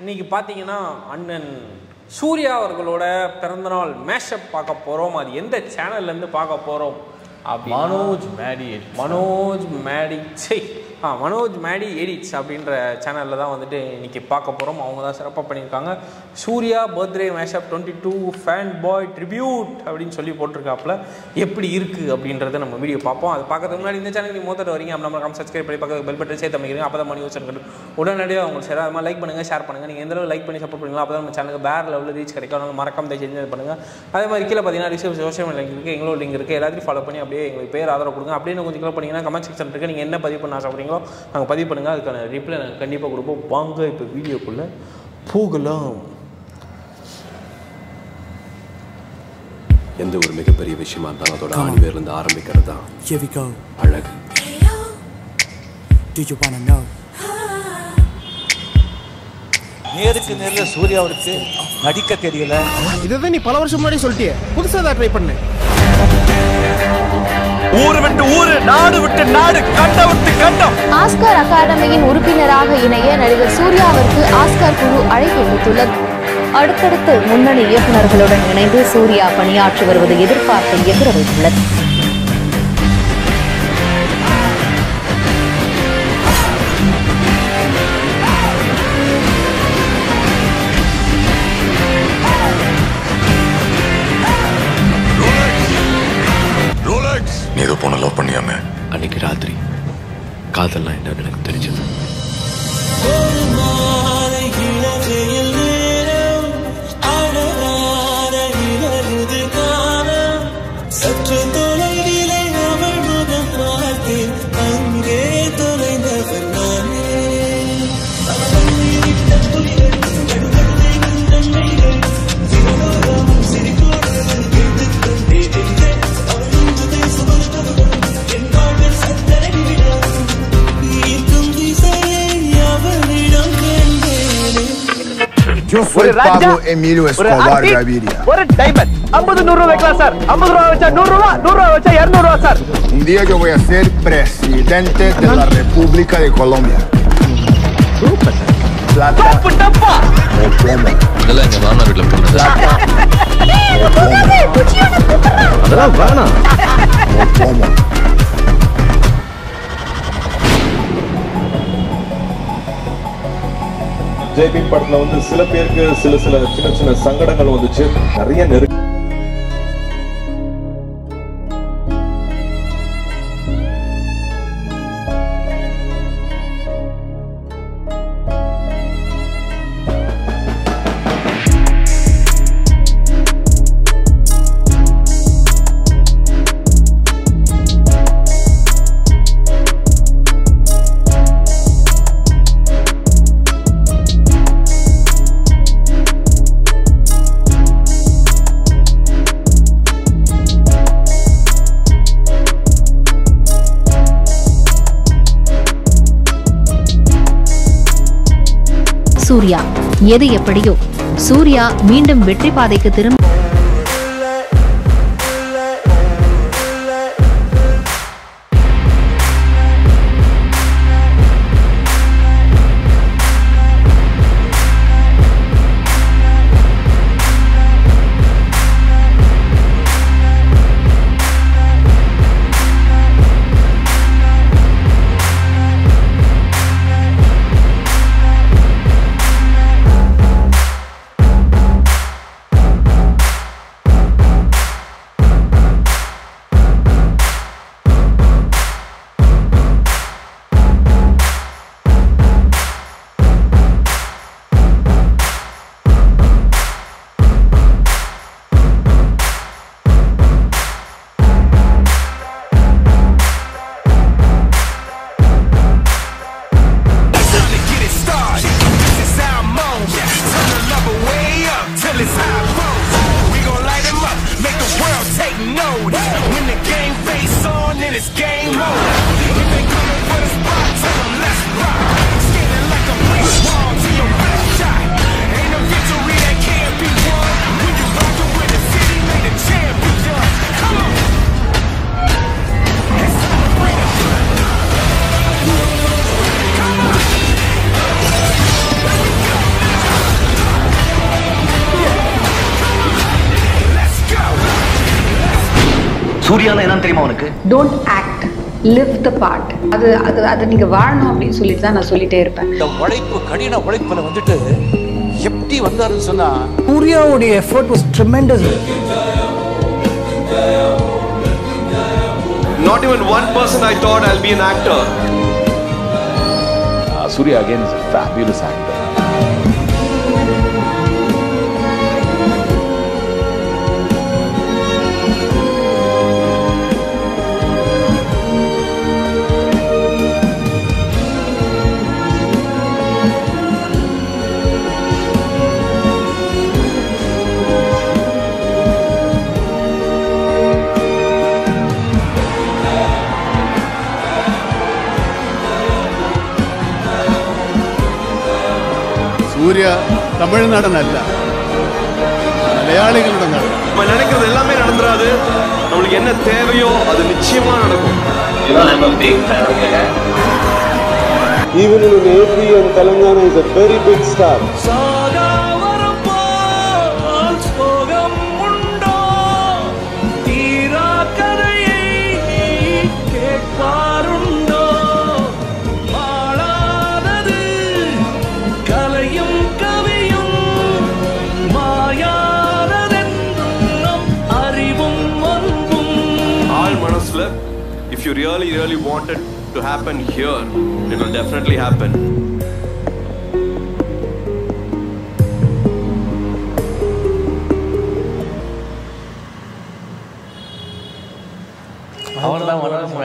இன்னைக்கு பார்த்தீங்கன்னா அண்ணன் சூர்யா அவர்களோட பிறந்தநாள் மேஷப் பார்க்க போகிறோம் அது எந்த சேனல்லேருந்து பார்க்க போகிறோம் அப்படி மனோஜ் மேடி மனோஜ் மேடி சை ஆ மனோஜ் மேடி எடிட்ஸ் அப்படின்ற சேனலில் தான் வந்துட்டு இன்னைக்கு பார்க்க போகிறோம் அவங்க தான் சிறப்பாக பண்ணியிருக்காங்க Suriya birthday mashup twenty two fan boy tribute அப்படின்னு சொல்லி போட்டிருக்காப்புல எப்படி இருக்குது அப்படின்றத நம்ம வீடியோ பார்ப்போம் அது பார்க்கறதுக்கு முன்னாடி இந்த சேனல் நீங்கள் மொத்தம் வரீங்க அப்படி நம்ம சப்ஸ்கிரைப் பண்ணி பக்கத்து பெல் பட்டன் சேர்த்து அமைக்கிறீங்க அப்போ தான் மணி யோசனை கட்டு உடனடியாக உங்களுக்கு சரி அது மாதிரி லைக் பண்ணுங்கள் ஷேர் பண்ணுங்கள் நீங்கள் எந்த அளவு லைக் பண்ணி சப்போர்ட் பண்ணுங்களோ அப்போ தான் நம்ம சேனலுக்கு வேறு லெவலில் ரீச் கிடைக்கும் அதனால மறக்காம தயவு செஞ்சு இது பண்ணுங்கள் அதே மாதிரி கீழே பார்த்தீங்கன்னா ரிசர்வ் சோஷியல் மீடியா லிங்க் இருக்குது எங்களோட லிங்க் இருக்குது எல்லாத்தையும் ஃபாலோ பண்ணி அப்படியே எங்களுக்கு பேர் ஆதரவு கொடுங்க அப்படின்னு கொஞ்சம் கீழே பண்ணீங்கன்னா கமெண்ட் செக்ஷன் இருக்குது நீங்கள் என்ன பதிவு பண்ண ஆசைப்படுறீங்களோ நாங்கள் பதிவு பண்ணுங்கள் அதுக்கான ரிப்ளை நாங்கள் கண்டிப்பாக கொடுப்போம் வாங்க இப்போ வீடியோக்குள்ளே போகலாம் எந்த ஒரு மிகப்பெரிய விஷயமா இருந்தாலும் அதோட ஆணிவேர்ல இருந்து ஆரம்பிக்கிறது தான் Here we go. அழகு Do you wanna know? நேருக்கு நேரில் சூர்யாவிற்கு நடிக்க தெரியல இதுதான் நீ பல வருஷம் முன்னாடி சொல்லிட்டியே புதுசா தான் ட்ரை பண்ணு ஊரு விட்டு ஊரு நாடு விட்டு நாடு கண்டம் விட்டு கண்டம் ஆஸ்கார் அகாடமியின் உறுப்பினராக இணைய நடிகர் சூர்யாவிற்கு ஆஸ்கார் குழு அழைப்பு விடுத்துள்ளது அடுத்தடுத்து முன்னணி இயக்குநர்களுடன் இணைந்து சூர்யா பணியாற்றி வருவது எதிர்பார்ப்பை எதிர வைத்துள்ளது நீ ஏதோ பொண்ணை லவ் பண்ணியாமே அன்னைக்கு ராத்திரி காதல்லாம் என்னன்னு எனக்கு தெரிஞ்சது சற்று தொலைவிலே அவள் முகம் பார்த்தேன் அங்கே தொலைந்தவர் நானே ஈர்க்கும் திசையை அவளிடம் கண்டேனே Yo soy Pablo Emilio Escobar Gaviria. ஒரு டைமண்ட் ஐம்பது நூறு ரூபாய் வைக்கலாம் சார் ஐம்பது ரூபா வச்சா நூறு ரூபா நூறு ரூபா வச்சா இருநூறு ரூபா sir Un día yo voy a ser presidente de la República de Colombia. Plata டப்பு டப்பா o plomo. இதெல்லாம் எங்க மாமனார் வீட்டுல பண்ணது அதெல்லாம் வேணாம் O plomo. ஜெய்பீம் படத்துல வந்து சில பேருக்கு சில சில சின்ன சின்ன சங்கடங்கள் வந்துச்சு நிறைய நெரு சூர்யா எது எப்படியோ சூர்யா மீண்டும் வெற்றி பாதைக்கு திரும்ப சூர்யானா என்னன்னு தெரியுமா உனக்கு don't act live the part அது அது அதை நீங்க வாழணும் அப்படின்னு சொல்லிட்டு தான் நான் சொல்லிட்டே இருப்பேன் இந்த உழைப்பு கடின உழைப்புல வந்துட்டு எப்படி வந்தாருன்னு சொன்னா சூர்யாவுடைய effort was tremendous Not even one person I thought I'll be an actor. Uh, Surya again is a fabulous actor. Surya തമിഴ്നാടനല്ല മലയാളികളുടെ നാട് நம்ம நினைக்கிறது எல்லாமே நடந்துராது நம்மளுக்கு என்ன தேவையோ அது நிச்சயமா நடக்கும் Even in AP and Telangana is a very big star. சோகம் உண்டோ தீரா கதையை கேட்பாருண்டோ மாளாதது கலையும் கவியும் மாயாததென்றும் நம் அறிவும் அன்பும் ஆள் மனசுல if you really really want it to happen here it will definitely happen அவ்வளோதான்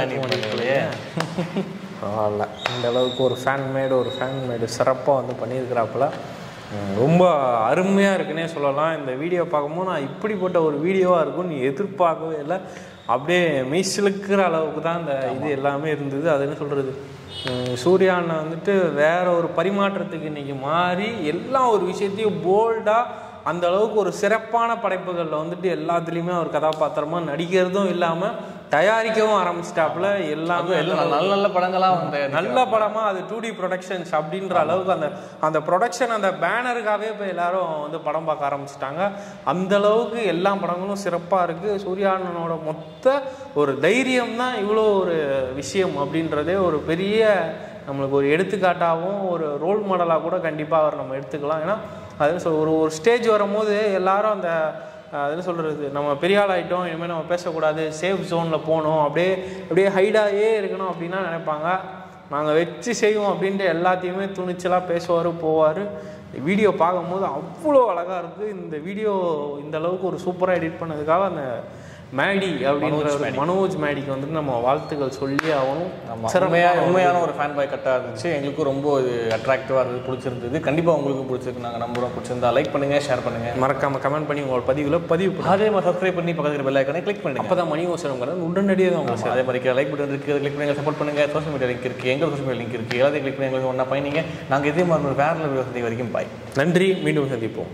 பரவாயில்ல இந்த அளவுக்கு ஒரு ஃபேன் மேடு ஒரு ஃபேன் மேடு சிறப்பாக வந்து பண்ணியிருக்கிறாப்புல உம், ரொம்ப அருமையாக இருக்குன்னே சொல்லலாம் இந்த வீடியோ பார்க்கும்போது நான் இப்படிப்பட்ட ஒரு வீடியோவாக இருக்கும்னு நீ எதிர்பார்க்கவே இல்லை அப்படியே மெய்சிலுக்கிற அளவுக்கு தான் இந்த இது எல்லாமே இருந்தது அது என்ன சொல்கிறது சூர்யா அண்ணன் வந்துட்டு வேற ஒரு பரிமாற்றத்துக்கு இன்னைக்கு மாறி எல்லா ஒரு விஷயத்தையும் போல்டாக அந்த அளவுக்கு ஒரு சிறப்பான படைப்புகளில் வந்துட்டு எல்லாத்துலேயுமே ஒரு கதாபாத்திரமா நடிக்கிறதும் இல்லாமல் தயாரிக்கவும் ஆரம்பிச்சிட்டாப்புல எல்லாமே எல்லாம் நல்ல நல்ல படங்களா வந்து நல்ல படமா அது டூ டி ப்ரொடக்ஷன்ஸ் அப்படின்ற அளவுக்கு அந்த அந்த ப்ரொடக்ஷன் அந்த பேனருக்காகவே இப்போ எல்லாரும் வந்து படம் பார்க்க ஆரம்பிச்சிட்டாங்க அந்த அளவுக்கு எல்லா படங்களும் சிறப்பாக இருக்கு சூர்யா அண்ணனோட மொத்த ஒரு தைரியம் தான் இவ்வளோ ஒரு விஷயம் அப்படின்றதே ஒரு பெரிய நம்மளுக்கு ஒரு எடுத்துக்காட்டாகவும் ஒரு ரோல் மாடலாக கூட கண்டிப்பாக அவர் நம்ம எடுத்துக்கலாம் ஏன்னா அது சொல் ஒரு ஒரு ஸ்டேஜ் வரும்போது எல்லாரும் அந்த அஹ், அது என்ன சொல்கிறது நம்ம பெரிய ஆள் ஆகிட்டோம் இனிமேல் நம்ம பேசக்கூடாது சேஃப் ஜோனில் போகணும் அப்படியே அப்படியே ஹைடாகவே இருக்கணும் அப்படின்னா நினைப்பாங்க நாங்கள் வச்சு செய்வோம் அப்படின்ட்டு எல்லாத்தையுமே துணிச்சலாக பேசுவார் போவார் வீடியோ பார்க்கும்போது அவ்வளோ அழகாக இருக்குது இந்த வீடியோ இந்த அளவுக்கு ஒரு சூப்பராக எடிட் பண்ணதுக்காக அந்த மேடி அப்படின்ற மனோஜ் ஒரு மேடி. மனோஜ் மேடிக்கு வந்துட்டு நம்ம வாழ்த்துக்கள் சொல்லி ஆகணும் ஆமா. சிறப்பான உண்மையா ஒரு- உண்மையான ஒரு ஃபேன் பாய் கட்டாக இருந்துச்சு எங்களுக்கும் ரொம்ப இது அட்ராக்டிவாக இருந்தது பிடிச்சிருந்தது கண்டிப்பாக உங்களுக்கு பிடிச்சிருக்கு நாங்கள் நம்புறோம் பிடிச்சிருந்தா லைக் பண்ணுங்க ஷேர் பண்ணுங்க மறக்காம கமெண்ட் பண்ணி உங்களோட பதிவில் பதிவு பண்ணுங்க அதே மாதிரி சப்ஸ்கிரைப் பண்ணி பக்கத்தில் பெல் ஐக்கனை கிளிக் பண்ணுங்க அப்போ தான் மணி ஓசனங்கிறது உடனடியாக தான் உங்களுக்கு ஆமா, அதே மாதிரி லைக் பட்டன் இருக்குது கிளிக் பண்ணி சப்போர்ட் பண்ணுங்க சோஷியல் மீடியா லிங்க் இருக்குது எங்கள் சோஷியல் மீடியா லிங்க் இருக்குது எல்லாத்தையும் கிளிக் பண்ணி எங்களுக்கு ஒன்றா பயணிங்க நாங்கள் இதே மாதிரி ஒரு வேற லெவல் வரைக்கும் பாய் நன்றி மீண்டும் சந்திப்போம்